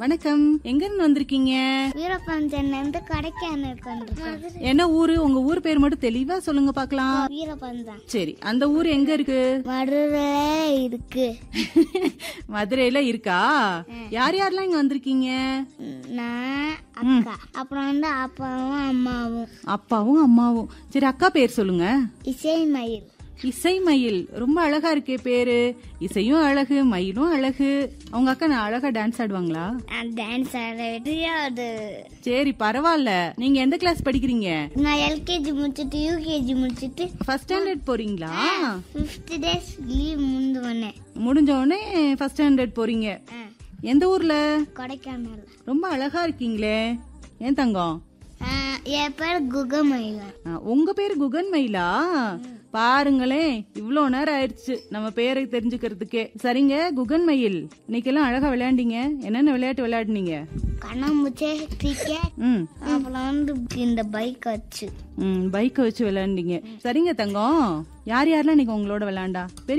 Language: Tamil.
வணக்கம் எங்க இருந்து வந்திருக்கீங்க வீரபஞ்சன்ல இருந்து கொடைக்கானலுக்கு வந்திருக்கோம் என்ன ஊரு உங்க ஊர் பேர் மட்டும் தெளிவா சொல்லுங்க பாக்கலாம் வீரபஞ்சம் சரி அந்த ஊர் எங்க இருக்கு மதுரையில இருக்கு மதுரையில இருக்கா யார் யாரெல்லாம் இங்க வந்திருக்கீங்க நான் அக்கா அப்புறம் வந்து அப்பாவும் அம்மாவும் அப்பாவும் அம்மாவும் சரி அக்கா பேர் சொல்லுங்க இசை மயில் இசை மயில் ரொம்ப அழகா இருக்கே பேரு இசையும் அழகு மயிலும் அழகு அவங்க அக்கா நான் அழகா டான்ஸ் ஆடுவாங்களா நான் டான்ஸ் ஆட தெரியாது சரி பரவாயில்ல நீங்க எந்த கிளாஸ் படிக்கிறீங்க நான் எல்கேஜி முடிச்சிட்டு யூகேஜி முடிச்சிட்டு ஃபர்ஸ்ட் ஸ்டாண்டர்ட் போறீங்களா ஃபிஃப்த் டேஸ் லீவ் முடிந்து வந்தேன் முடிஞ்ச உடனே ஃபர்ஸ்ட் ஸ்டாண்டர்ட் போறீங்க எந்த ஊர்ல கொடைக்கானல் ரொம்ப அழகா இருக்கீங்களே ஏன் தங்கம் ஆ, என் பேர் குகமயிலன் ஆ, உங்க பேரு குகன் மயிலா பாருங்களேன் இவ்ளோ நேரம் ஆயிடுச்சு நம்ம பேரை தெரிஞ்சுக்கிறதுக்கே சரிங்க குகன் மயில் இன்னைக்கெல்லாம் அழகா விளையாண்டீங்க என்னென்ன விளையாட்டு விளையாடுனீங்க கண்ணாமூச்சே கிரிக்கெட் ம் அப்புறம் வந்து இந்த பைக் வச்சு ம் பைக்கை வச்சு விளையாண்டீங்க சரிங்க தங்கம் யார் யாரெல்லாம் இன்னைக்கு உங்களோட விளையாண்டா பெரிய